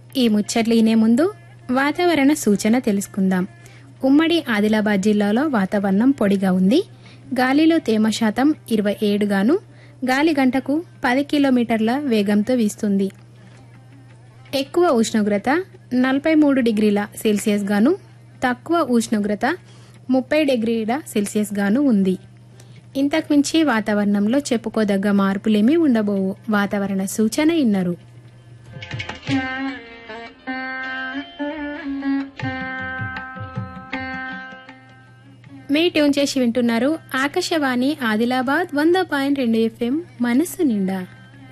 ఈ ముచ్చట్లు ఇనే ముందు వాతావరణ సూచన తెలుసుకుందాం ఉమ్మడి ఆదిలాబాద్ జిల్లాలో వాతావరణం పొడిగా ఉంది గాలిలో తేమ శాతం ఇరవై ఏడుగాను గాలి గంటకు పది కిలోమీటర్ల వేగంతో వీస్తుంది ఎక్కువ ఉష్ణోగ్రత నలభై మూడు డిగ్రీల సెల్సియస్ గాను తక్కువ ఉష్ణోగ్రత ముప్పై డిగ్రీల సెల్సియస్ గాను ఉంది ఇంతకు మించి వాతావరణంలో చెప్పుకోదగ్గ మార్పులేమీ ఉండబోవు వాతావరణ సూచన ఇన్నరు మీ ట్యూన్ చేసి వింటున్నారు ఆకాశవాణి ఆదిలాబాద్ వంద పాయింట్ రెండు ఎఫ్ఎం మనసు నిండా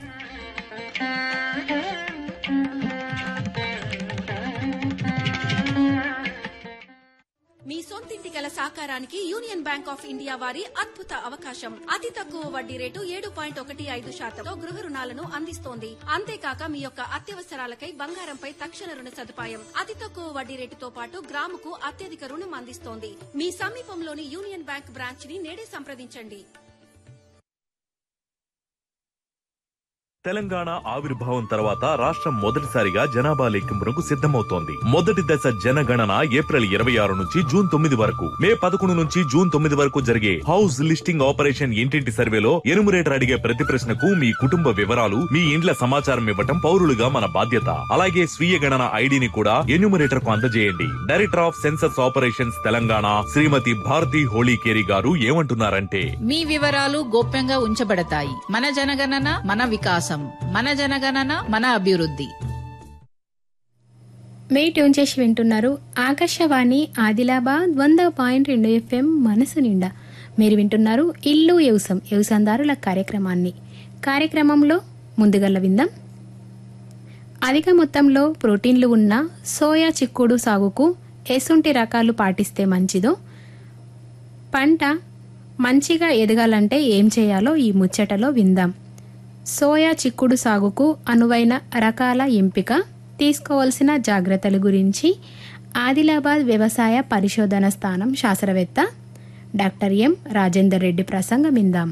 మీ సొంతింటి కల సాకారానికి యూనియన్ బ్యాంక్ ఆఫ్ ఇండియా వారి అద్భుత అవకాశం అతి తక్కువ వడ్డీ రేటు ఏడు పాయింట్ ఒకటి ఐదు శాతంతో గృహ రుణాలను అందిస్తోంది అంతేకాక మీ యొక్క అత్యవసరాలకై బంగారంపై తక్షణ రుణ సదుపాయం అతి తక్కువ వడ్డీ రేటుతో పాటు గ్రాముకు అత్యధిక రుణం అందిస్తోంది మీ సమీపంలోని యూనియన్ బ్యాంక్ బ్రాంచ్ ని నేడే సంప్రదించండి తెలంగాణ ఆవిర్భావం తర్వాత రాష్ట్రం మొదటిసారిగా జనాభా లెక్కింపునకు సిద్ధమవుతోంది మొదటి దశ జనగణన ఏప్రిల్ ఇరవై ఆరు నుంచి జూన్ తొమ్మిది వరకు మే పదకొండు నుంచి జూన్ తొమ్మిది వరకు జరిగే హౌస్ లిస్టింగ్ ఆపరేషన్ ఇంటింటి సర్వేలో ఎనుమరేటర్ అడిగే ప్రతి ప్రశ్నకు మీ కుటుంబ వివరాలు మీ ఇండ్ల సమాచారం ఇవ్వటం పౌరులుగా మన బాధ్యత అలాగే స్వీయ గణన ఐడిని కూడా ఎన్యూమరేటర్ కు అందజేయండి director of census operations Telangana Srimathi Bharathi Holikeri garu ఏమంటున్నారంటే మీ వివరాలు గోప్యంగా ఉంచబడతాయి మన జనగణన మన వికాసం మన జనగణన మన అభివృద్ధి మీ ట్యూన్ చేసి వింటున్నారు ఆకాశవాణి ఆదిలాబాద్ వంద పాయింట్ రెండు ఎఫ్ఎం మనసు నిండా మీరు వింటున్నారు ఇల్లు వ్యవసం వ్యవసాయదారుల కార్యక్రమాన్ని కార్యక్రమంలో ముందుగల్ల విందాం అధిక మొత్తంలో ప్రోటీన్లు ఉన్న సోయా చిక్కుడు సాగుకు ఎసుంటి రకాలు పాటిస్తే మంచిదో పంట మంచిగా ఎదగాలంటే ఏం చేయాలో ఈ ముచ్చటలో విందాం సోయా చిక్కుడు సాగుకు అనువైన రకాల ఎంపిక తీసుకోవాల్సిన జాగ్రత్తల గురించి ఆదిలాబాద్ వ్యవసాయ పరిశోధన స్థానం శాస్త్రవేత్త డాక్టర్ ఎం రాజేందర్ రెడ్డి ప్రసంగం విందాం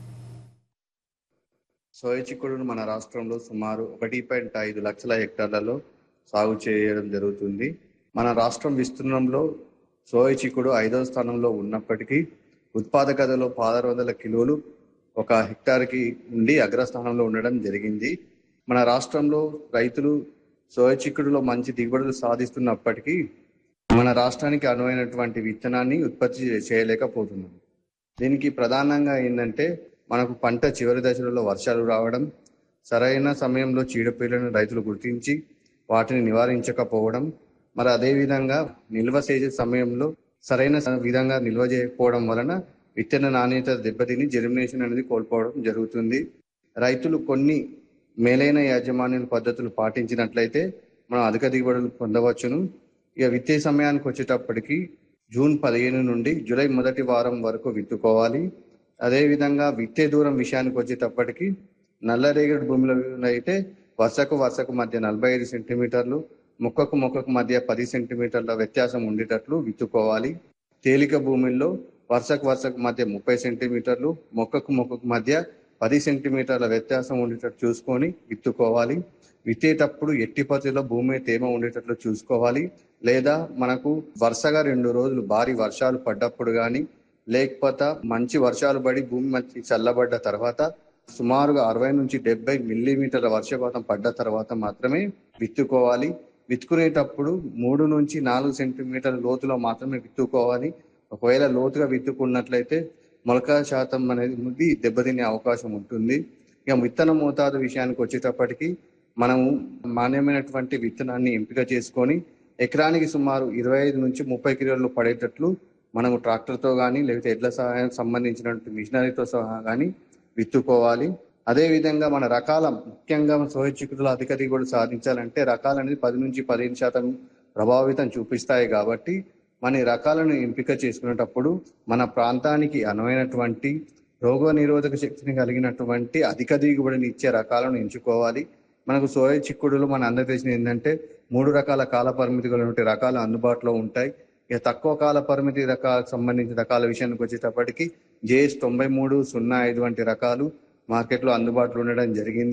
సోయ చిక్కుడును మన రాష్ట్రంలో సుమారు ఒకటి పాయింట్ ఐదు లక్షల హెక్టార్లలో సాగు చేయడం జరుగుతుంది మన రాష్ట్రం విస్తీర్ణంలో సోయ చిక్కుడు ఐదవ స్థానంలో ఉన్నప్పటికీ ఉత్పాదకతలో పదహారు వందల కిలోలు ఒక హెక్టార్కి ఉండి అగ్రస్థానంలో ఉండడం జరిగింది మన రాష్ట్రంలో రైతులు సోయ చిక్కుడులో మంచి దిగుబడులు సాధిస్తున్నప్పటికీ మన రాష్ట్రానికి అనువైనటువంటి విత్తనాన్ని ఉత్పత్తి చేయలేకపోతున్నాం దీనికి ప్రధానంగా ఏంటంటే మనకు పంట చివరి దశలలో వర్షాలు రావడం సరైన సమయంలో చీడపీడలను రైతులు గుర్తించి వాటిని నివారించకపోవడం మరి అదేవిధంగా నిల్వ చేసే సమయంలో సరైన స- విధంగా నిల్వ చేయకపోవడం వలన విత్తన నాణ్యత దెబ్బతిని జెర్మినేషన్ అనేది కోల్పోవడం జరుగుతుంది రైతులు కొన్ని మేలైన యాజమాన్య పద్ధతులు పాటించినట్లయితే మనం అధిక దిగుబడులు పొందవచ్చును ఇక విత్తే సమయానికి వచ్చేటప్పటికి జూన్ పదిహేను నుండి జూలై మొదటి వారం వరకు విత్తుకోవాలి అదేవిధంగా విత్తే దూరం విషయానికి వచ్చేటప్పటికి నల్లరేగడి భూమిలో అయితే వరుసకు వరుసకు మధ్య నలభై ఐదు సెంటీమీటర్లు మొక్కకు మొక్కకు మధ్య పది సెంటీమీటర్ల వ్యత్యాసం ఉండేటట్లు విత్తుకోవాలి తేలిక భూమిల్లో వరుసకు వరుసకు మధ్య ముప్పై సెంటీమీటర్లు మొక్కకు మొక్కకు మధ్య పది సెంటీమీటర్ల వ్యత్యాసం ఉండేటట్టు చూసుకొని విత్తుకోవాలి విత్తేటప్పుడు ఎట్టి పరిస్థితుల్లో భూమి తేమ ఉండేటట్లు చూసుకోవాలి లేదా మనకు వరుసగా రెండు రోజులు భారీ వర్షాలు పడ్డప్పుడు కానీ లేకపోతే మంచి వర్షాలు పడి భూమి మంచి చల్లబడ్డ తర్వాత సుమారుగా అరవై నుంచి డెబ్బై మిల్లీమీటర్ల వర్షపాతం పడ్డ తర్వాత మాత్రమే విత్తుకోవాలి విత్తుకునేటప్పుడు మూడు నుంచి నాలుగు సెంటీమీటర్ల లోతులో మాత్రమే విత్తుకోవాలి ఒకవేళ లోతుగా విత్తుకున్నట్లయితే మొలక శాతం అనేది ముద్ది దెబ్బతినే అవకాశం ఉంటుంది ఇక విత్తన మోతాదు విషయానికి వచ్చేటప్పటికి మనము మాన్యమైనటువంటి విత్తనాన్ని ఎంపిక చేసుకొని ఎకరానికి సుమారు ఇరవై ఐదు నుంచి ముప్పై కిలోలు పడేటట్లు మనము ట్రాక్టర్తో కానీ లేకపోతే ఎడ్ల సహాయం సంబంధించినటువంటి మిషనరీతో సహా కానీ విత్తుకోవాలి అదే విధంగా మన రకాల ముఖ్యంగా మన సోయ చిక్కుడులో అధిక దిగుబడి సాధించాలంటే రకాలు అనేది పది నుంచి పదిహేను శాతం ప్రభావితం చూపిస్తాయి కాబట్టి మన ఈ రకాలను ఎంపిక చేసుకునేటప్పుడు మన ప్రాంతానికి అనువైనటువంటి రోగ నిరోధక శక్తిని కలిగినటువంటి అధిక దిగుబడిని ఇచ్చే రకాలను ఎంచుకోవాలి మనకు సోయ చిక్కుడులో మన అందరికి తెలిసిన ఏంటంటే మూడు రకాల కాల పరిమితి కలిగిన రకాలు అందుబాటులో ఉంటాయి ఇక తక్కువ కాల పరిమితి రకాలకు సంబంధించిన రకాల విషయానికి వచ్చేటప్పటికి జేఎస్ తొంభై మూడు సున్నా ఐదు వంటి రకాలు మార్కెట్లో అందుబాటులో ఉండడం జరిగింది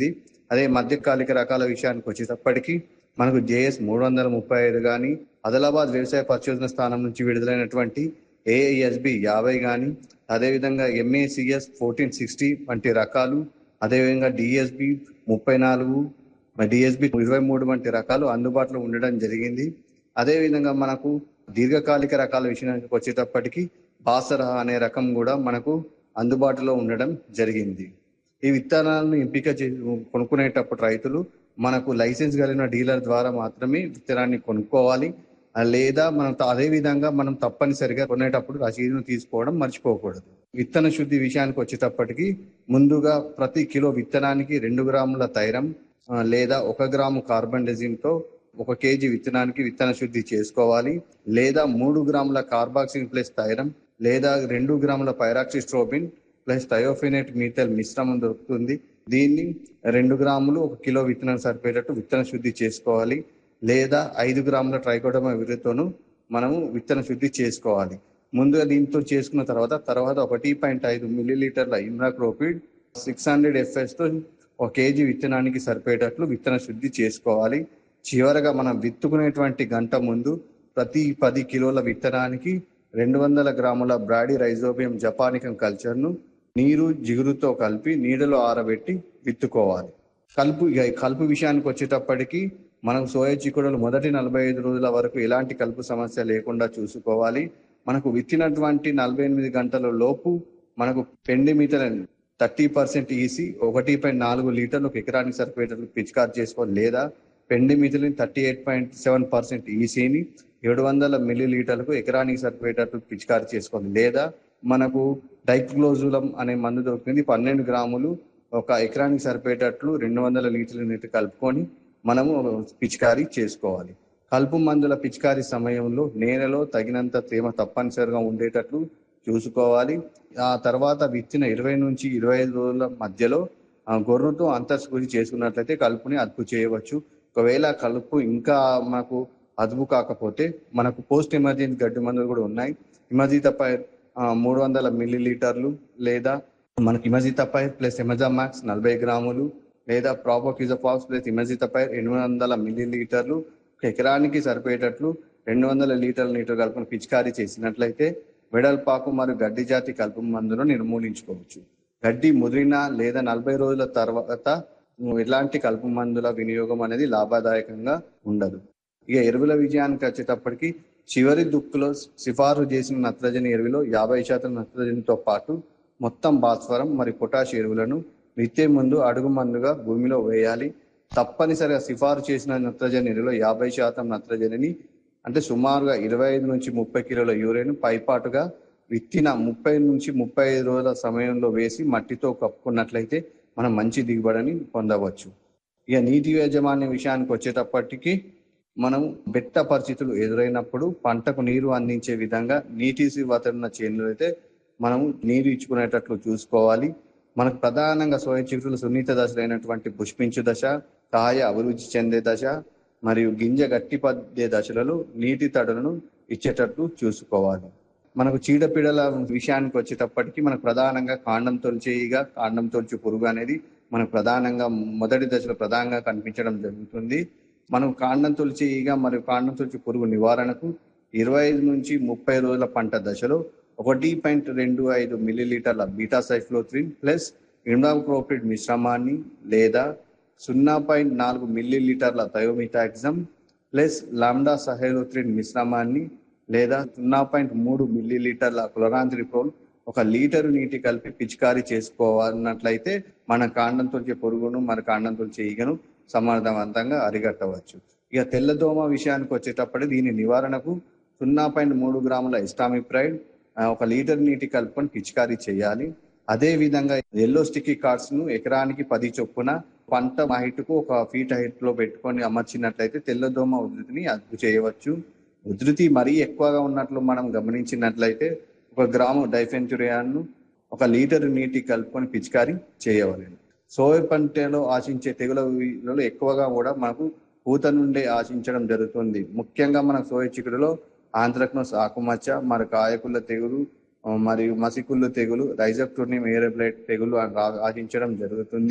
అదే మధ్యకాలిక రకాల విషయానికి వచ్చేటప్పటికి మనకు జేఎస్ మూడు వందల ముప్పై ఐదు కానీ ఆదిలాబాద్ వ్యవసాయ పరిశోధన స్థానం నుంచి విడుదలైనటువంటి ఏఐఎస్బి యాభై కానీ అదేవిధంగా ఎంఏసిఎస్ ఫోర్టీన్ సిక్స్టీ వంటి రకాలు అదేవిధంగా డిఎస్బి ముప్పై నాలుగు డిఎస్బి ఇరవై మూడు వంటి రకాలు అందుబాటులో ఉండడం జరిగింది అదేవిధంగా మనకు దీర్ఘకాలిక రకాల విషయానికి వచ్చేటప్పటికి బాసర అనే రకం కూడా మనకు అందుబాటులో ఉండడం జరిగింది ఈ విత్తనాలను ఎంపిక చే కొనుక్కునేటప్పుడు రైతులు మనకు లైసెన్స్ కలిగిన డీలర్ ద్వారా మాత్రమే విత్తనాన్ని కొనుక్కోవాలి ఆ లేదా మనం త- అదే విధంగా మనం తప్పనిసరిగా కొనేటప్పుడు రసీదును తీసుకోవడం మర్చిపోకూడదు విత్తన శుద్ధి విషయానికి వచ్చేటప్పటికి ముందుగా ప్రతి కిలో విత్తనానికి రెండు గ్రాముల తైరం ఆ, లేదా ఒక గ్రాము కార్బన్ డెజిన్ తో ఒక కేజీ విత్తనానికి విత్తన శుద్ధి చేసుకోవాలి లేదా మూడు గ్రాముల కార్బాక్సిన్ ప్లస్ తైరం లేదా రెండు గ్రాముల పైరాక్సిస్ట్రోబిన్ ప్లస్ థయోఫినేట్ మీథైల్ మిశ్రమం దొరుకుతుంది దీన్ని రెండు గ్రాములు ఒక కిలో విత్తనం సరిపోయేటట్టు విత్తన శుద్ధి చేసుకోవాలి లేదా ఐదు గ్రాముల ట్రైకోడమా విరుతోను మనము విత్తన శుద్ధి చేసుకోవాలి ముందుగా దీంతో చేసుకున్న తర్వాత తర్వాత ఒకటి పాయింట్ ఐదు మిల్లీలీటర్ల ఇమ్రాక్రోపిడ్ సిక్స్ హండ్రెడ్ ఎఫ్ఎస్ తో ఒక కేజీ విత్తనానికి సరిపోయేటట్లు విత్తన శుద్ధి చేసుకోవాలి చివరగా మనం విత్తుకునేటువంటి గంట ముందు ప్రతి పది కిలోల విత్తనానికి రెండు వందల గ్రాముల బ్రాడీ రైజోబియం జపానికం కల్చర్ను నీరు జిగురుతో కలిపి నీడలో ఆరబెట్టి విత్తుకోవాలి కలుపు ఇక ఈ కలుపు విషయానికి వచ్చేటప్పటికి మనం సోయా చిక్కుడులు మొదటి నలభై ఐదు రోజుల వరకు ఎలాంటి కలుపు సమస్య లేకుండా చూసుకోవాలి మనకు విత్తినటువంటి నలభై ఎనిమిది గంటల లోపు మనకు పెండి మీటర్ థర్టీ పర్సెంట్ ఈసి ఒకటి పాయింట్ నాలుగు లీటర్లు ఒక ఎకరానికి సరిపోయేటట్లు పిచికారు చేసుకోవాలి లేదా pendimethalin thirty eight point seven percent ఈసీని ఏడు వందల మిల్లీ లీటర్లకు ఎకరానికి సరిపోయేటట్టు పిచికారి చేసుకోవాలి లేదా మనకు డైక్లోజులం అనే మందు దొరుకుతుంది పన్నెండు గ్రాములు ఒక ఎకరానికి సరిపోయేటట్లు రెండు వందల లీటర్ల నీటి కలుపుకొని మనము పిచికారీ చేసుకోవాలి కలుపు మందుల పిచికారీ సమయంలో నేలలో తగినంత తేమ తప్పనిసరిగా ఉండేటట్లు చూసుకోవాలి ఆ తర్వాత విత్తిన ఇరవై నుంచి ఇరవై ఐదు రోజుల మధ్యలో ఆ గొర్రెతో అంతర్స్కృతి చేసుకున్నట్లయితే కలుపుని అదుపు చేయవచ్చు ఒకవేళ కలుపు ఇంకా మనకు అదుపు కాకపోతే మనకు పోస్ట్ ఎమర్జెన్సీ గడ్డి మందులు కూడా ఉన్నాయి ఇమజితపై మూడు వందల మిల్లీ లీటర్లు లేదా మనకి ఇమజితపై ప్లస్ ఎమజామాక్స్ నలభై గ్రాములు లేదా ప్రాపోకిజోఫాక్స్ ప్లస్ ఇమజితపై ఎనిమిది వందల మిల్లీ లీటర్లు ఒక ఎకరానికి సరిపోయేటట్లు రెండు వందల లీటర్ల నీటర్ కలుపుని పిచికారీ చేసినట్లయితే వెడల్పాకు మరియు గడ్డి జాతి కలుపు మందును నిర్మూలించుకోవచ్చు గడ్డి ముదిరిన లేదా నలభై రోజుల తర్వాత ఎలాంటి కలుపు మందుల వినియోగం అనేది లాభదాయకంగా ఉండదు ఇక ఎరువుల విజయానికి వచ్చేటప్పటికి చివరి దుక్కులో సిఫారు చేసిన నత్రజని ఎరువులో యాభై శాతం నత్రజనితో పాటు మొత్తం భాస్వరం మరియు పొటాష్ ఎరువులను విత్తే ముందు అడుగు మందుగా భూమిలో వేయాలి తప్పనిసరిగా సిఫారు చేసిన నత్రజని ఎరువులో యాభై శాతం నత్రజనిని అంటే సుమారుగా ఇరవై ఐదు నుంచి ముప్పై కిలోల యూరియన్ పైపాటుగా విత్తిన ముప్పై నుంచి ముప్పై ఐదు రోజుల సమయంలో వేసి మట్టితో కప్పుకున్నట్లయితే మనం మంచి దిగుబడిని పొందవచ్చు ఇక నీటి యాజమాన్య విషయానికి వచ్చేటప్పటికి మనం బెట్ట పరిస్థితులు ఎదురైనప్పుడు పంటకు నీరు అందించే విధంగా నీటి వతరున్న చేనులు అయితే మనము నీరు ఇచ్చుకునేటట్లు చూసుకోవాలి మనకు ప్రధానంగా సోయా చిగురులు సున్నిత దశలైనటువంటి పుష్పించు దశ కాయ అభివృద్ధి చెందే దశ మరియు గింజ గట్టిపడే దశలలో నీటి తడులను ఇచ్చేటట్లు చూసుకోవాలి మనకు చీడపీడల విషయానికి వచ్చేటప్పటికి మనకు ప్రధానంగా కాండం తొలిచేయిగా కాండం తొలిచి పురుగు అనేది మనకు ప్రధానంగా మొదటి దశలో ప్రధానంగా కనిపించడం జరుగుతుంది మనం కాండం తొలిచేయిగా మరియు కాండం తొలిచి పురుగు నివారణకు ఇరవై ఐదు నుంచి ముప్పై రోజుల పంట దశలో ఒకటి పాయింట్ రెండు ఐదు మిల్లీలీటర్ల బీటా సైఫ్లోత్రిన్ ప్లస్ ఇండాక్రోపిడ్ మిశ్రమాన్ని లేదా సున్నా పాయింట్ నాలుగు మిల్లీలీటర్ల థయోమిటాక్సమ్ ప్లస్ లాండా సహైలోత్రిన్ మిశ్రమాన్ని లేదా సున్నా పాయింట్ మూడు మిల్లీలీటర్ల క్లోరాంత్రిప్రోల్ ఒక లీటరు నీటి కలిపి పిచికారీ చేసుకోవాలన్నట్లయితే మన కాండం తొలిచే పురుగును మన కాండం తొలిచే ఈగను సమర్థవంతంగా అరిగట్టవచ్చు ఇక తెల్లదోమ విషయానికి వచ్చేటప్పుడు దీని నివారణకు సున్నా పాయింట్ మూడు గ్రాముల ఎస్టామిప్రైడ్ ఒక లీటర్ నీటి కలుపుకొని పిచికారీ చేయాలి అదే విధంగా ఎల్లో స్టిక్కీ కార్డ్స్ ను ఎకరానికి పది చొప్పున పంట హైట్ కు ఒక ఫీట్ హైట్ లో పెట్టుకొని అమర్చినట్లయితే తెల్లదోమ ఉధృతిని అదుపు చేయవచ్చు ఉధృతి మరీ ఎక్కువగా ఉన్నట్లు మనం గమనించినట్లయితే ఒక గ్రాము డైఫెన్చురియాను ఒక లీటర్ నీటి కలుపుకొని పిచికారీ చేయవలెను సోయ పంటలో ఆశించే తెగులలో ఎక్కువగా కూడా మనకు పూత నుండే ఆశించడం జరుగుతుంది ముఖ్యంగా మన సోయ చిక్కుడులో ఆంధ్రక్నోస్ ఆకుమచ్చ మరి కాయకుల తెగులు ఆ, మరియు మసికుళ్ళు తెగులు రైజప్టోనియం ఏరబ్లైట్ తెగులు ఆ- ఆశించడం జరుగుతుంది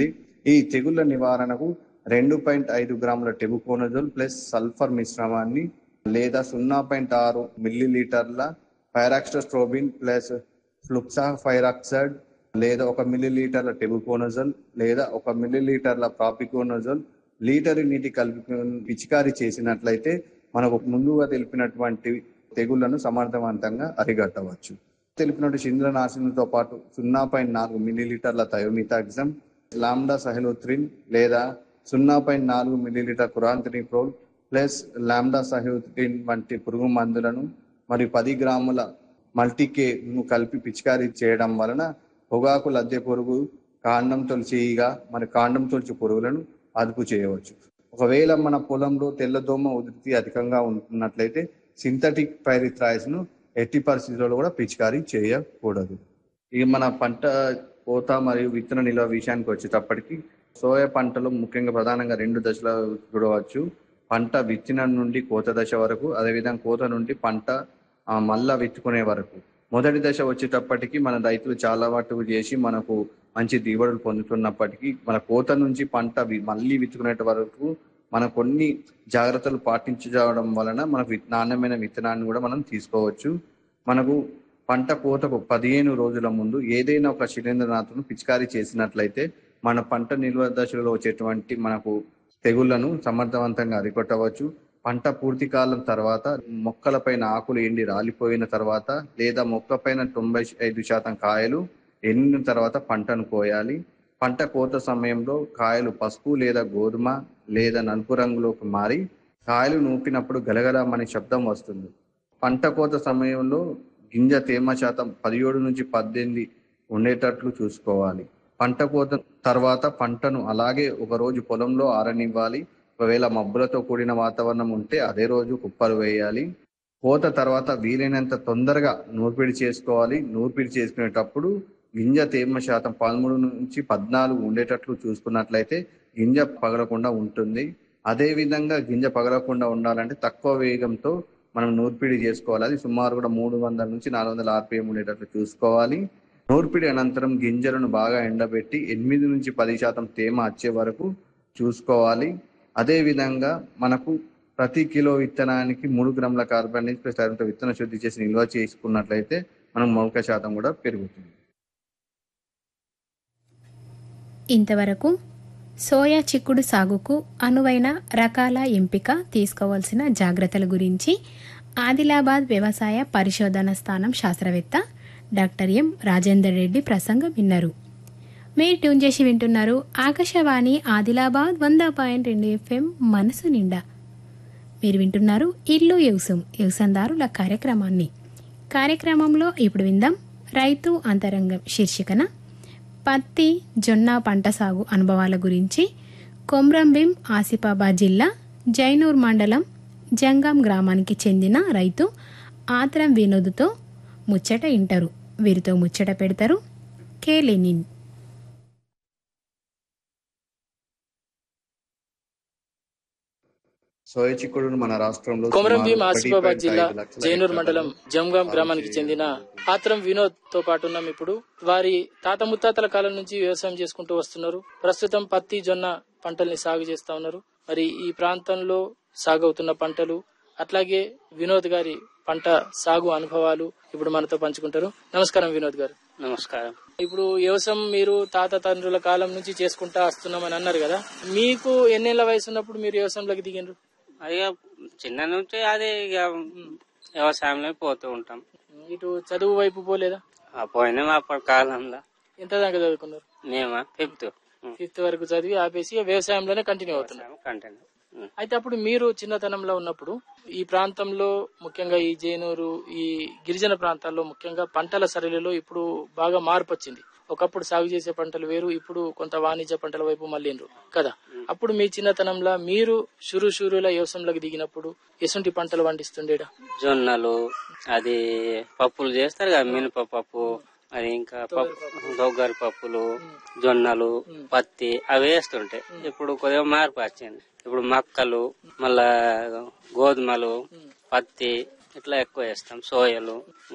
ఈ తెగుళ్ల నివారణకు రెండు పాయింట్ ఐదు గ్రాముల టెబుకోనజోల్ ప్లస్ సల్ఫర్ మిశ్రమాన్ని లేదా సున్నా పాయింట్ ఆరు మిల్లీ లీటర్ల పైరాక్స్ట్రోబిన్ ప్లస్ ఫ్లుక్సా ఫైరాక్సైడ్ లేదా ఒక మిల్లీ లీటర్ల టెబుకోనజోల్ లేదా ఒక మిల్లీ లీటర్ల ప్రాపికోనజోల్ లీటర్ నీటి కలిపి పిచికారీ చేసినట్లయితే మనకు ముందుగా తెలిపినటువంటి తెగుళ్లను సమర్థవంతంగా అరిగట్టవచ్చు తెలిపినట్టు శింద్రనాశనంతో పాటు సున్నా పాయింట్ నాలుగు మిల్లీలీటర్ల థయోమితాగ్జమ్ లాండా సహెలోత్రిన్ లేదా సున్నా పాయింట్ నాలుగు millilitre chlorantraniliprole plus lambda cyhalothrin వంటి పురుగు మందులను మరియు పది గ్రాముల మల్టీకేను కలిపి పిచికారీ చేయడం వలన పొగాకు లద్దె పురుగు కాండం తొలిచిగా మరి కాండం తొలిచి పురుగులను అదుపు చేయవచ్చు ఒకవేళ మన పొలంలో తెల్లదోమ ఉధృతి అధికంగా ఉంటున్నట్లయితే సింథటిక్ పైరిథ్రాయిస్ ను ఎట్టి పరిస్థితుల్లో కూడా పిచికారీ చేయకూడదు ఇక మన పంట కోత మరియు విత్తన నిల్వ విషయానికి వచ్చేటప్పటికి సోయా పంటలో ముఖ్యంగా ప్రధానంగా రెండు దశలు చూడవచ్చు పంట విత్తనం నుండి కోత దశ వరకు అదేవిధంగా కోత నుండి పంట ఆ, మళ్ళా విత్తుకునే వరకు మొదటి దశ వచ్చేటప్పటికి మన రైతులు చాలా మటుకు చేసి మనకు మంచి దిగుబడులు పొందుతున్నప్పటికీ మన కోత నుంచి పంట వి- మళ్ళీ విత్తుకునే వరకు మనం కొన్ని జాగ్రత్తలు పాటించడం వలన మనకు విత్- నాణ్యమైన విత్తనాన్ని కూడా మనం తీసుకోవచ్చు మనకు పంట కోతకు పదిహేను రోజుల ముందు ఏదైనా ఒక శిలీంద్రనాథును పిచికారీ చేసినట్లయితే మన పంట నిల్వ దశలో వచ్చేటువంటి మనకు తెగుళ్లను సమర్థవంతంగా అరికొట్టవచ్చు పంట పూర్తి కాలం తర్వాత మొక్కలపైన ఆకులు ఎండి రాలిపోయిన తర్వాత లేదా మొక్కపైన తొంభై ఐదు శాతం కాయలు ఎండిన తర్వాత పంటను కోయాలి పంట కోత సమయంలో కాయలు పసుపు లేదా గోధుమ లేదా నలుపు రంగులోకి మారి కాయలు నూపినప్పుడు గలగలమనే శబ్దం వస్తుంది పంట కోత సమయంలో గింజ తేమ శాతం పదిహేడు నుంచి పద్దెనిమిది ఉండేటట్లు చూసుకోవాలి పంట కోత తర్వాత పంటను అలాగే ఒక రోజు పొలంలో ఆరనివ్వాలి ఒకవేళ మబ్బులతో కూడిన వాతావరణం ఉంటే అదే రోజు కుప్పలు వేయాలి కోత తర్వాత వీలైనంత తొందరగా నూర్పిడి చేసుకోవాలి నూర్పిడి చేసుకునేటప్పుడు గింజ తేమ శాతం పదమూడు నుంచి పద్నాలుగు ఉండేటట్లు చూసుకున్నట్లయితే గింజ పగలకుండా ఉంటుంది అదే విధంగా గింజ పగలకుండా ఉండాలంటే తక్కువ వేగంతో మనం నూర్పిడి చేసుకోవాలి అది సుమారు కూడా మూడు వందల నుంచి నాలుగు వందల ఆర్పిఎం ఉండేటట్లు చూసుకోవాలి నూర్పిడి అనంతరం గింజలను బాగా ఎండబెట్టి ఎనిమిది నుంచి పది శాతం తేమ వచ్చే వరకు చూసుకోవాలి అదే విధంగా మనకు ప్రతి కిలో విత్తనానికి మూడు గ్రాముల కార్బన్ ప్లస్ తగినంత విత్తన శుద్ధి చేసి నిల్వ చేసుకున్నట్లయితే మనం మొలక శాతం కూడా పెరుగుతుంది ఇంతవరకు సోయా చిక్కుడు సాగుకు అనువైన రకాల ఎంపిక తీసుకోవాల్సిన జాగ్రత్తల గురించి ఆదిలాబాద్ వ్యవసాయ పరిశోధన స్థానం శాస్త్రవేత్త డాక్టర్ ఎం రాజేందర్ రెడ్డి ప్రసంగం విన్నారు మీరు ట్యూన్ చేసి వింటున్నారు ఆకాశవాణి ఆదిలాబాద్ వంద పాయింట్ రెండు ఎఫ్ఎం మనసు నిండా మీరు వింటున్నారు ఇల్లు వ్యవసం వ్యవసందారుల కార్యక్రమాన్ని కార్యక్రమంలో ఇప్పుడు విందాం రైతు అంతరంగం శీర్షికన పత్తి జొన్న పంట సాగు అనుభవాల గురించి కొమ్రంభీం ఆసిఫాబాద్ జిల్లా జైనూర్ మండలం జంగాం గ్రామానికి చెందిన రైతు ఆత్రం వినోద్తో ముచ్చట ఇంటారు వీరితో ముచ్చట పెడతారు కే లెనిన్ సోయ చిక్కుడును మన రాష్ట్రంలో కొమరంభీం సుమారు ఆసిఫాబాద్ 1.5 జిల్లా లక్షల జైనూర్ హెక్టార్లలో మండలం జంగాం గ్రామానికి చెందిన ఆత్రం వినోద్ తో పాటు ఉన్నాం ఇప్పుడు వారి తాత ముత్తాతల కాలం నుంచి వ్యవసాయం చేసుకుంటూ వస్తున్నారు ప్రస్తుతం పత్తి జొన్న పంటల్ని సాగు చేస్తా ఉన్నారు మరి ఈ ప్రాంతంలో సాగు అవుతున్న పంటలు అట్లాగే వినోద్ గారి పంట సాగు అనుభవాలు ఇప్పుడు మనతో పంచుకుంటారు నమస్కారం వినోద్ గారు నమస్కారం ఇప్పుడు వ్యవసాయం మీరు తాత తండ్రుల కాలం నుంచి చేసుకుంటా వస్తున్నామని అన్నారు కదా మీకు ఎన్నేళ్ల వయసు ఉన్నప్పుడు మీరు వ్యవసాయంలోకి దిగినారు ఇక చిన్న నుంచి అదే ఇక వ్యవసాయంలో పోతూ ఉంటాం ఇటు చదువు వైపు పోలేదా ఆ పోయినాం అప్పటి కాలంలో ఎంత దాకా చదువుకున్నారు మేమా ఫిఫ్త్ ఫిఫ్త్ వరకు చదివి ఆపేసి ఇక వ్యవసాయంలోనే కంటిన్యూ అవుతున్నారు కంటిన్యూ అయితే అప్పుడు మీరు చిన్నతనంలో ఉన్నప్పుడు ఈ ప్రాంతంలో ముఖ్యంగా ఈ జైనూరు ఈ గిరిజన ప్రాంతాల్లో ముఖ్యంగా పంటల సరళిలో ఇప్పుడు బాగా మార్పు వచ్చింది ఒకప్పుడు సాగు చేసే పంటలు వేరు ఇప్పుడు కొంత వాణిజ్య పంటల వైపు మళ్ళీండ్రు కదా అప్పుడు మీ చిన్నతనంలో మీరు షురు షురుల వ్యవసాయంలోకి దిగినప్పుడు ఎసుంటి పంటలు పండిస్తుండేడా జొన్నలు అది పప్పులు చేస్తారు కదా మినప పప్పు అది ఇంకా దొగ్గరి పప్పులు జొన్నలు పత్తి అవి వేస్తుంటాయి ఇప్పుడు కొద్దిగా మార్పు వచ్చింది ఇప్పుడు మక్కలు మళ్ళా గోధుమలు పత్తి ఇట్లా ఎక్కువ వేస్తాం సోయలు ఉం.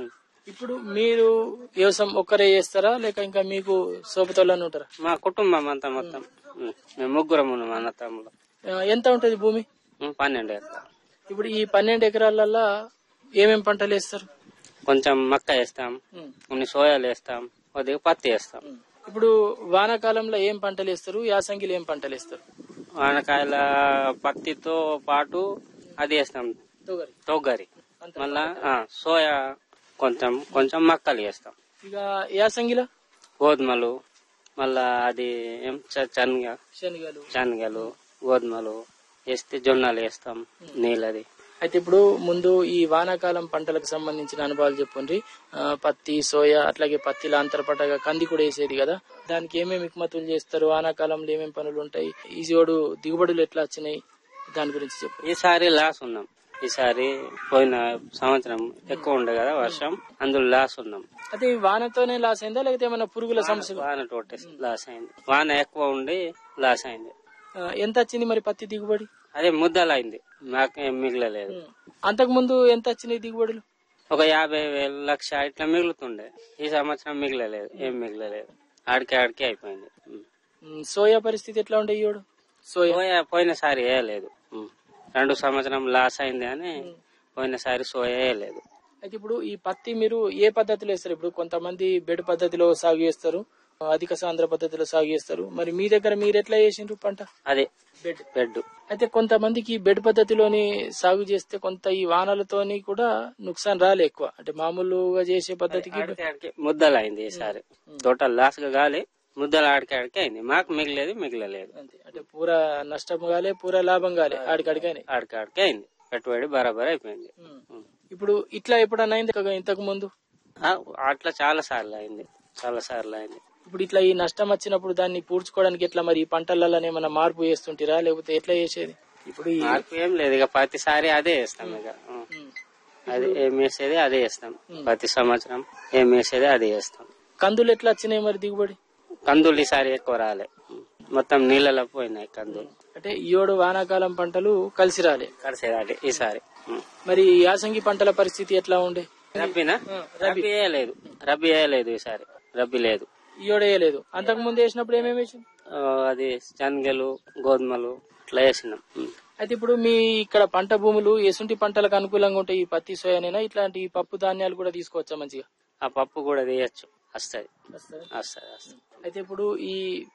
ఇప్పుడు మీరు వ్యవసాయం ఒక్కరే చేస్తారా లేక ఇంకా మీకు సోపతోళ్ళని ఉంటారా మా కుటుంబం అంతా మొత్తం ఉమ్. మేము ముగ్గురం ఉన్నాం అన్న తమ్ముడు ఆ, ఎంత ఉంటది భూమి ఉమ్, పన్నెండు ఎకరాలు ఇప్పుడు ఈ పన్నెండు ఎకరాలల్లో ఏమేం పంటలు వేస్తారు కొంచెం మక్క వేస్తాం ఉమ్. కొన్ని సోయాలు వేస్తాం కొద్దిగా పత్తి వేస్తాం ఇప్పుడు వానాకాలంలో ఏం పంటలు వేస్తారు యాసంగిలో ఏం పంటలు వేస్తారు వానకాయల పత్తితో పాటు అది వేస్తాం తొగరి. తొగరి మళ్ళా ఆ, సోయా కొంచెం కొంచెం మక్కలు వేస్తాం ఇక యాసంగిలో గోధుమలు మళ్ళా అది ఏం చ- శనగ శనగలు శనగలు గోధుమలు వేస్తే జొన్నలు వేస్తాం నీళ్ళది అయితే ఇప్పుడు ముందు ఈ వానాకాలం పంటలకు సంబంధించిన అనుభవాలు చెప్పండి ఆ, పత్తి సోయా అట్లాగే పత్తిలో అంతరపటగా కంది కూడా వేసేది కదా దానికి ఏమేమి ఇక్మతులు చేస్తారు వానాకాలంలో ఏమేమి పనులు ఉంటాయి ఈ జోడు దిగుబడులు ఎట్లా వచ్చినాయి దాని గురించి చెప్పు ఈసారి లాస్ ఉన్నాం ఈసారి పోయిన సంవత్సరం ఎక్కువ ఉండే కదా వర్షం అందులో లాస్ ఉన్నాం అయితే ఈ వానతోనే లాస్ అయిందా లేకపోతే ఏమైనా పురుగుల సమస్య వాన తోటే లాస్ అయింది వాన ఎక్కువ ఉండి లాస్ అయింది ఆ, ఎంత వచ్చింది మరి పత్తి దిగుబడి అదే ముద్దలైంది మాకేం మిగలలేదు అంతకు ముందు ఎంత వచ్చినాయి దిగుబడులు ఒక యాభై వేల లక్ష ఇట్లా మిగులుతుండే ఈ సంవత్సరం మిగలలేదు ఏం మిగలలేదు ఆడికి ఆడికి అయిపోయింది ఉమ్. ఉమ్, సోయా పరిస్థితి ఎట్లా ఉండే ఈయోడు సోయా సోయా పోయినసారి వేయలేదు ఉమ్. రెండు సంవత్సరం లాస్ అయింది అని పోయినసారి సోయా వేయలేదు అయితే ఇప్పుడు ఈ పత్తి మీరు ఏ పద్ధతిలో వేస్తారు ఇప్పుడు కొంతమంది బెడ్ పద్ధతిలో సాగు చేస్తారు అధిక సాంద్ర పద్ధతిలో సాగు చేస్తారు మరి మీ దగ్గర మీరు ఎట్లా చేసిండ్రు పంట అదే బెడ్ బెడ్ అయితే కొంతమందికి బెడ్ పద్ధతిలోని సాగు చేస్తే కొంత ఈ వానలతోని కూడా నుక్సాన్ రాలే ఎక్కువ అంటే మామూలుగా చేసే పద్ధతికి ఆడికి ఆడికి ముద్దలైంది ఈసారి టోటల్ లాస్ గా గాలి ముద్దలు ఆడికి ఆడికి అయింది మాకు మిగిలేదు మిగిలలేదు అంతే అంటే పూరా నష్టం కాలే పూరా లాభం కాలే ఆడికాడికైనా ఆడికి ఆడికి అయింది పెట్టుబడి బరాబర్ అయిపోయింది ఉమ్. ఇప్పుడు ఇట్లా ఎప్పుడన్నా అయింది కదా ఇంతకు ముందు ఆ, అట్లా చాలా సార్లు అయింది చాలా సార్లు అయింది ఇప్పుడు ఇట్లా ఈ నష్టం వచ్చినప్పుడు దాన్ని పూడ్చుకోవడానికి ఎట్లా మరి ఈ పంటలలో ఏమైనా మార్పు చేస్తుంటారా లేకపోతే ఎట్లా చేసేది ఇప్పుడు ఈ మార్పు ఏం లేదు ఇక ప్రతిసారి అదే వేస్తాం ఇక ఉమ్. ఉమ్. అది ఏం వేసేది అదే వేస్తాం ప్రతి సంవత్సరం ఏం వేసేది అదే వేస్తాం కందులు ఎట్లా వచ్చినాయి మరి దిగుబడి కందులు ఈసారి ఎక్కువ రాలే ఉమ్. మొత్తం నీళ్ళలో పోయినాయి కందులు అంటే ఈ ఏడు వానాకాలం పంటలు కలిసి రాలే కలిసి రాలే ఈసారి ఉమ్. మరి ఈ యాసంగి పంటల పరిస్థితి ఎట్లా ఉండే రబ్బీనా రబ్బీ వేయలేదు రబ్బీ వేయలేదు ఈసారి రబ్బీ లేదు ఈ ఏడు వేయలేదు అంతకు ముందు వేసినప్పుడు ఏమేమి వేసింది ఆ, అది శనగలు గోధుమలు ఇట్లా వేసినాం ఉమ్. అయితే ఇప్పుడు మీ ఇక్కడ పంట భూములు ఎసుంటి పంటలకు అనుకూలంగా ఉంటాయి ఈ పత్తి సోయానైనా ఇట్లాంటి ఈ పప్పు ధాన్యాలు కూడా తీసుకోవచ్చా మంచిగా ఆ పప్పు కూడా వేయచ్చు వస్తుంది వస్తుంది వస్తుంది అయితే ఇప్పుడు ఈ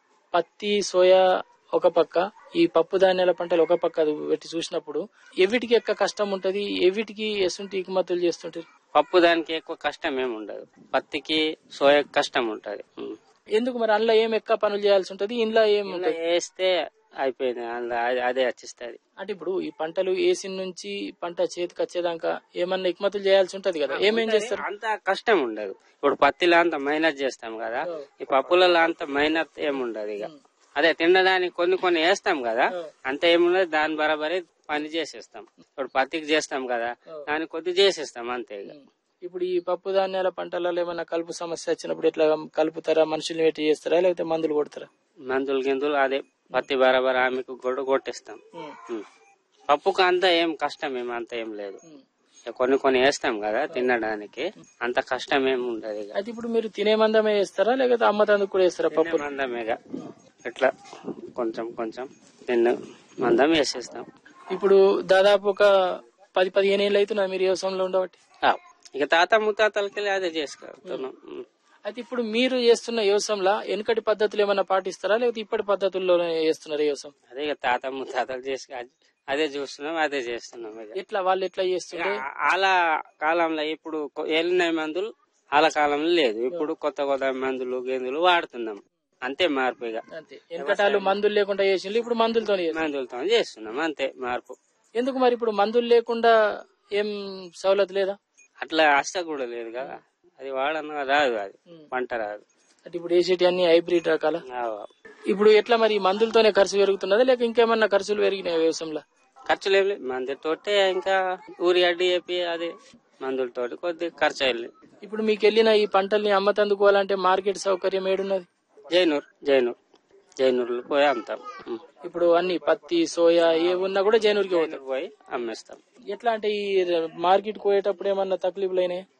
పత్తి సోయా ఒక పక్క ఈ పప్పు ధాన్యాల పంటలు ఒక పక్క అది పెట్టి చూసినప్పుడు ఎవిటికి ఎక్కువ కష్టం ఉంటది ఎవిటికి ఎసుంటి ఎగుమతులు చేస్తుంటారు పప్పు దానికి ఎక్కువ కష్టం ఏమి ఉండదు పత్తికి సోయా కష్టం ఉంటది ఉమ్. ఎందుకు మరి అందులో ఏం ఎక్కువ పనులు చేయాల్సి ఉంటది ఇంట్లో ఏం ఇలా ఉంటది వేస్తే అయిపోయింది అందులో అదే- అదే వచ్చిస్తుంది అంటే ఇప్పుడు ఈ పంటలు వేసిన నుంచి పంట చేతికి వచ్చేదాకా ఏమన్నా ఎగుమతులు చేయాల్సి ఉంటది కదా ఏమేం చేస్తారు అంత కష్టం ఉండదు ఇప్పుడు పత్తిలో అంత మైనత్ చేస్తాం కదా ఈ పప్పులలో అంత మైనత్ ఏముండదు ఇక అదే తినడానికి కొన్ని కొన్ని వేస్తాం కదా అంత ఏముండదు దాని బరాబరి పని చేసేస్తాం ఇప్పుడు పత్తికి చేస్తాం కదా దాన్ని కొద్ది చేసేస్తాం అంతే ఇక ఇప్పుడు ఈ పప్పు ధాన్యాల పంటలలో ఏమన్నా కలుపు సమస్య వచ్చినప్పుడు ఎట్లా కలుపుతారా మనుషుల్ని పెట్టి చేస్తారా లేకపోతే మందులు కొడతారా మందులు గిందులు అదే పత్తి బరాబర్ ఆమెకు కూడా కొట్టేస్తాం ఉమ్. ఉమ్. పప్పుకు అంత ఏం కష్టం ఏం అంత ఏం లేదు ఇక కొన్ని కొన్ని వేస్తాం కదా తినడానికి అంత కష్టం ఏం ఉండదు ఇక అయితే ఇప్పుడు మీరు తినే మందమే వేస్తారా లేకపోతే అమ్మతందుకు కూడా వేస్తారా పప్పు మందమేగా ఇట్లా కొంచెం కొంచెం తిన్న మందం వేసేస్తాం ఇప్పుడు దాదాపు ఒక పది పదిహేను ఏళ్ళు అవుతున్నా మీరు వ్యవసాయంలో ఉండబట్టి ఆ, ఇక తాత ముత్తాతలకి అదే చేసుకుంటున్నాం ఉమ్. అయితే ఇప్పుడు మీరు చేస్తున్న వ్యవసాయంలో వెనుకటి పద్ధతులు ఏమైనా పాటిస్తారా లేకపోతే ఇప్పటి పద్ధతుల్లోనే చేస్తున్నారు వ్యవసాయం అదే ఇక తాత ముత్తాతలు చేసి అదే చూస్తున్నాం అదే చేస్తున్నాం ఇక ఎట్లా వాళ్ళు ఎట్లా చేస్తుండే వాళ్ళ కాలంలో ఇప్పుడు కొ- వెళ్ళిన మందులు వాళ్ళ కాలంలో లేదు ఇప్పుడు కొత్త కొత్త మందులు గేందులు వాడుతున్నాం అంతే మార్పు ఇక అంతే వెనకటాలు మందులు లేకుండా చేసిండ్రు ఇప్పుడు మందులతో మందులతో చేస్తున్నాం అంతే మార్పు ఎందుకు మరి ఇప్పుడు మందులు లేకుండా ఏం సవలతు లేదా అట్లా అస్త కూడా లేదు కదా అది వాడన రాదు అది పంట రాదు అంటే ఇప్పుడు వేసేటి అన్ని హైబ్రిడ్ రకాల ఆ, ఇప్పుడు ఎట్లా మరి ఈ మందులతోనే ఖర్చు పెరుగుతున్నదా లేక ఇంకేమన్నా ఖర్చులు పెరిగినాయి వ్యవసాయంలో ఖర్చులు ఏం లేదు మందులతోటే ఇంకా ఊరి అడ్డి చెప్పి అది మందులతోటి కొద్దిగా ఖర్చు అయ్యింది ఇప్పుడు మీకు వెళ్ళిన ఈ పంటల్ని అమ్మతందుకోవాలంటే మార్కెట్ సౌకర్యం ఏడున్నది జైనూర్ జైనూర్ జైనూర్లు పోయి అమ్ముతాం ఉం. ఇప్పుడు అన్ని పత్తి సోయా ఏ ఉన్నా కూడా జైనూరుకి పోతారు జైనూర్ పోయి అమ్మేస్తాం ఎట్లా అంటే ఈ మార్కెట్ పోయేటప్పుడు ఏమన్నా తక్లీఫ్లు అయినాయి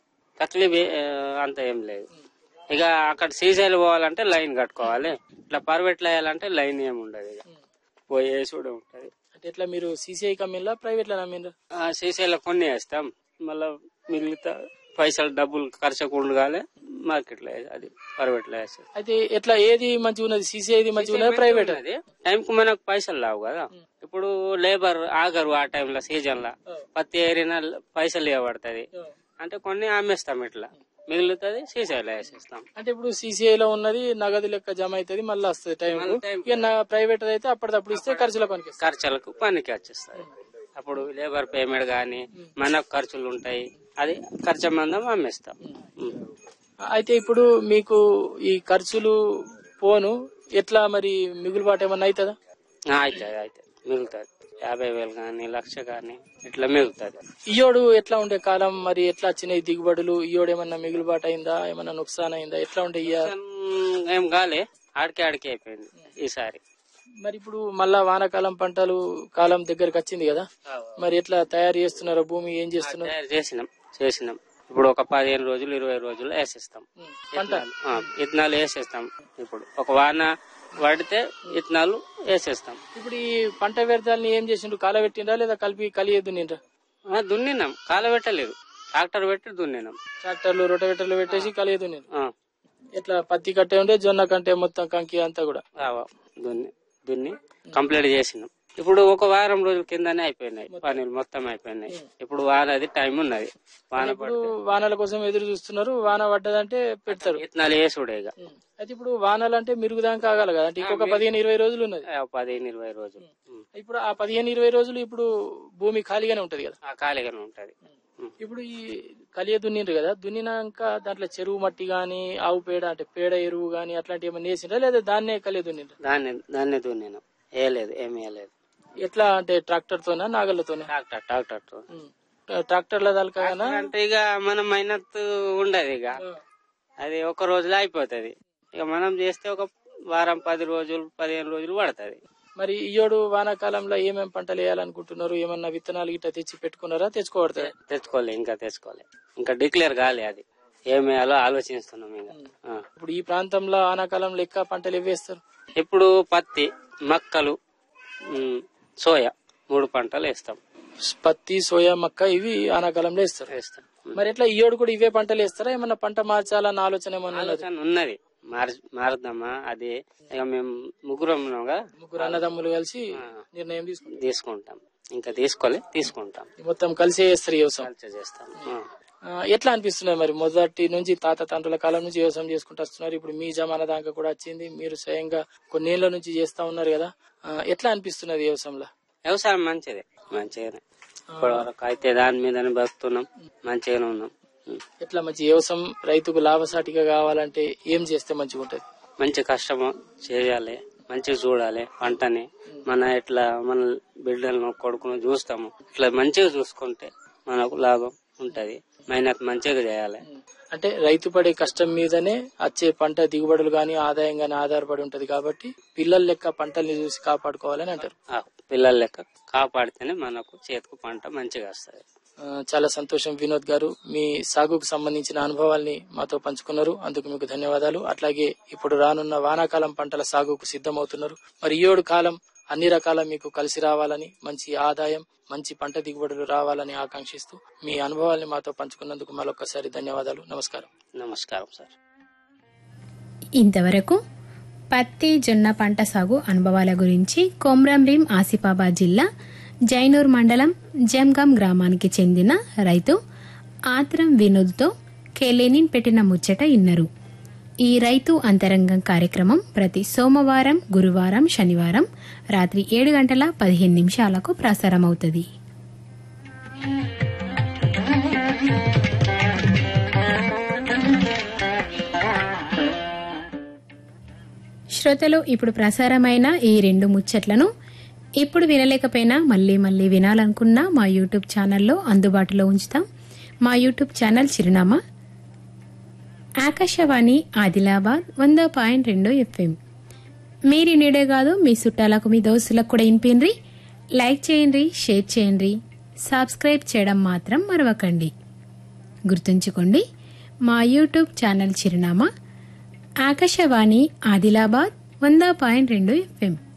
తక్లీఫ్ ఏ- అంత ఏం లేదు ఇక అక్కడ శ్రీశైలం పోవాలంటే లైన్ కట్టుకోవాలి ఇట్లా ప్రైవేట్ వేయాలంటే లైన్ ఏమి ఉండదు ఇక పోయేసి కూడా ఉంటది అంటే ఎట్లా మీరు సీసీఐ కమ్మిన్లా ప్రైవేట్ లో నమ్మిండ్రా ఆ శ్రీశైలం కొన్ని వేస్తాం మళ్ళా మిగతా పైసలు డబ్బులు ఖర్చు కాలే మార్కెట్ లో అది ప్రైవేట్ లో వేస్తాం అయితే ఎట్లా ఏది మంచిగా ఉన్నది సీసీఐది మంచిగా ఉన్నది ప్రైవేట్ అది టైం కు మనకు పైసలు రావు కదా ఇప్పుడు లేబర్ ఆగరు ఆ టైంలో సీజన్ లో పత్తి ఏరినా పైసలు ఇవ్వబడుతుంది అంటే కొన్ని అమ్మేస్తాం ఇట్లా మిగులుతుంది శ్రీశైలం వేసేస్తాం అంటే ఇప్పుడు సీసీఐ లో ఉన్నది నగదు లెక్క జమ అవుతుంది మళ్ళీ వస్తుంది టైం ఇక నా ప్రైవేట్ అయితే అప్పటిదప్పుడు ఇస్తే ఖర్చుల పనికి ఖర్చులకు పనికి వచ్చేస్తుంది అప్పుడు లేబర్ పేమెంట్ గాని మనకు ఖర్చులు ఉంటాయి అది ఖర్చు మందం అమ్మేస్తాం ఉం. అయితే ఇప్పుడు మీకు ఈ ఖర్చులు పోను ఎట్లా మరి మిగులుబాటు ఏమన్నా అవుతుందా ఆ, అవుతుంది అవుతుంది మిగులుతుంది యాభై వేలు గాని లక్ష గాని ఇట్లా మిగులుతుంది ఇయోడు ఎట్లా ఉండే కాలం మరి ఎట్లా వచ్చినాయి దిగుబడులు ఇయోడు ఏమన్నా మిగులుబాటు అయిందా ఏమన్నా నుక్సాన్ అయిందా ఎట్లా ఉండే ఇయ్య ఏం కాలే ఆడికే ఆడికే అయిపోయింది ఈసారి మరి ఇప్పుడు మళ్ళా వానాకాలం పంటలు కాలం దగ్గరకు వచ్చింది కదా మరి ఎట్లా తయారు చేస్తున్నారో భూమి ఏం చేస్తున్నారు తయారు చేసినాం చేసినాం ఇప్పుడు ఒక పదిహేను రోజులు ఇరవై రోజులు వేసేస్తాం పంట ఆ, ఇత్తనాలు వేసేస్తాం ఇప్పుడు ఒక వాన పడితే ఇత్తనాలు వేసేస్తాం ఇప్పుడు ఈ పంట వ్యర్థాలని ఏం చేసిండ్రు కాలబెట్టిండ్రా లేదా కలిపి కలియద్దు నిండ్రా ఆ, దున్నినాం కాలబెట్టలేదు ట్రాక్టర్ పెట్టి దున్నినాం ట్రాక్టర్లు రొటవేటర్లు పెట్టేసి కలియదు నేను ఆ, ఎట్లా పత్తి కట్టే ఉండే జొన్న కంటే మొత్తం కంకి అంతా కూడా ఆ, దున్ని దున్ని కంప్లీట్ చేసినాం ఇప్పుడు ఒక వారం రోజుల కిందనే అయిపోయినాయి పనులు మొత్తం అయిపోయినాయి ఇప్పుడు వాన అది టైం ఉన్నది వాన ఇప్పుడు వానల కోసం ఎదురు చూస్తున్నారు వాన పడ్డదంటే పెడతారు ఇత్తనాలు వేసుడే ఇక అయితే ఇప్పుడు వానలు అంటే మిరుగుదాకా ఆగాలి కదా అంటే ఇంకొక పదిహేను ఇరవై రోజులు ఉన్నది ఆ, పదిహేను ఇరవై రోజులు ఉం. ఇప్పుడు ఆ పదిహేను ఇరవై రోజులు ఇప్పుడు భూమి ఖాళీగానే ఉంటది కదా ఆ, ఖాళీగానే ఉంటది ఉం. ఇప్పుడు ఈ కలియ దున్నిండ్రు కదా దున్నినాక దాంట్లో చెరువు మట్టి గాని ఆవు పేడ అంటే పేడ ఎరువు గాని అట్లాంటి ఏమైనా వేసిండ్రా లేదా దాన్నే కలియ దున్నిండ్రా దాన్ని దాన్ని దున్నినాం వేయలేదు ఏమి వేయలేదు ఎట్లా అంటే ట్రాక్టర్ తోనా నాగళ్ళతోనా ట్రాక్టర్ ట్రాక్టర్ తో ట్రాక్టర్ల దానికైనా అంటే ఇక మనం మైనత్తు ఉండదు ఇక అది ఒక రోజులో అయిపోతది ఇక మనం చేస్తే ఒక వారం పది రోజులు పదిహేను రోజులు పడుతుంది మరి ఈయోడు వానాకాలంలో ఏమేం పంటలు వేయాలనుకుంటున్నారు ఏమన్నా విత్తనాలు గిట్ట తెచ్చి పెట్టుకున్నారా తెచ్చుకోవడతారా తెచ్చుకోలే ఇంకా తెచ్చుకోలే ఇంకా డిక్లేర్ కాలే అది ఏం వేయాలో ఆలోచిస్తున్నాం ఇంకా ఆ. ఇప్పుడు ఈ ప్రాంతంలో వానాకాలంలో ఎక్కువ పంటలు వేస్తారు ఇప్పుడు పత్తి మక్కలు ఉమ్, సోయా మూడు పంటలు వేస్తాం పత్తి సోయా మక్క ఇవి వానాకాలంలో వేస్తారు వేస్తాం మరి ఎట్లా ఈయోడు కూడా ఇవే పంటలు వేస్తారా ఏమన్నా పంట మార్చాలన్న ఆలోచన ఏమన్నా ఉన్నదా? ఆలోచన ఉన్నది మార్ మారుద్దామా అది ఇక మేము ముగ్గురం ఉన్నాం కదా ముగ్గురు అన్నదమ్ములు కలిసి నిర్ణయం తీసుకుంటారు తీసుకుంటాం ఇంకా తీసుకోలే తీసుకుంటాం మొత్తం కలిసే చేస్తారు ఈ వ్యవసాయం కలిసి చేస్తాం ఆ. ఆ, ఎట్లా అనిపిస్తున్నది మరి మొదటి నుంచి తాత తండ్రుల కాలం నుంచి వ్యవసాయం చేసుకుంటూ వస్తున్నారు ఇప్పుడు మీ జమానా దాకా కూడా వచ్చింది మీరు స్వయంగా కొన్నేళ్ల నుంచి చేస్తా ఉన్నారు కదా ఆ, ఎట్లా అనిపిస్తున్నది వ్యవసాయంలో వ్యవసాయం మంచిదే మంచిగానే ఇప్పటి వరకు అయితే దాని మీదనే బతుకుతున్నాం మంచిగానే ఉన్నాం ఉం. ఎట్లా మంచి వ్యవసాయం రైతుకు లాభసాటిగా కావాలంటే ఏం చేస్తే మంచిగా ఉంటది మంచి కష్టము చేయాలి మంచిగా చూడాలి పంటని మన ఇట్లా మన బిడ్డలను కొడుకును చూస్తాము ఇట్లా మంచిగా చూసుకుంటే మనకు లాభం ఉంటది మెహనత్ మంచిగా చేయాలి అంటే రైతు పడే కష్టం మీదనే వచ్చే పంట దిగుబడులు గాని ఆదాయం గాని ఆధారపడి ఉంటది కాబట్టి పిల్లల లెక్క పంటల్ని చూసి కాపాడుకోవాలని అంటారు ఆ, పిల్లల లెక్క కాపాడితేనే మనకు చేతికి పంట మంచిగా వస్తుంది ఆ, చాలా సంతోషం వినోద్ గారు మీ సాగుకు సంబంధించిన అనుభవాల్ని మాతో పంచుకున్నారు అందుకు మీకు ధన్యవాదాలు అట్లాగే ఇప్పుడు రానున్న వానాకాలం పంటల సాగుకు సిద్ధమవుతున్నారు మరి ఈ ఏడు కాలం అన్ని రకాల మీకు కలిసి రావాలని మంచి ఆదాయం మంచి పంట దిగుబడులు రావాలని ఆకాంక్షిస్తూ మీ అనుభవాల్ని మాతో పంచుకున్నందుకు మరొకసారి ధన్యవాదాలు నమస్కారం నమస్కారం సార్ ఇంతవరకు పత్తి జొన్న పంట సాగు అనుభవాల గురించి కొమ్రంభీం ఆసిఫాబాద్ జిల్లా జైనూర్ మండలం జంగం గ్రామానికి చెందిన రైతు ఆత్రం వినోద్తో కెలేనిన్ పెట్టిన ముచ్చట ఇన్నరు ఈ రైతు అంతరంగం కార్యక్రమం ప్రతి సోమవారం గురువారం శనివారం రాత్రి ఏడు గంటల పదిహేను నిమిషాలకు ప్రసారమవుతుంది శ్రోతలు ఇప్పుడు ప్రసారమైన ఈ రెండు ముచ్చట్లను ఇప్పుడు వినలేకపోయినా మళ్ళీ మళ్ళీ వినాలనుకున్నా మా యూట్యూబ్ ఛానల్లో అందుబాటులో ఉంచుతాం మా యూట్యూబ్ ఛానల్ చిరునామా ఆకాశవాణి ఆదిలాబాద్ వంద పాయింట్ రెండు ఎఫ్ఎం మీరు నీడే కాదు మీ చుట్టాలకు మీ దోస్తులకు కూడా వినిపిండ్రి లైక్ చేయండి షేర్ చేయండి సబ్స్క్రైబ్ చేయడం మాత్రం మరవకండి గుర్తుంచుకోండి మా యూట్యూబ్ ఛానల్ చిరునామా ఆకాశవాణి ఆదిలాబాద్ వంద పాయింట్ రెండు ఎఫ్ఎం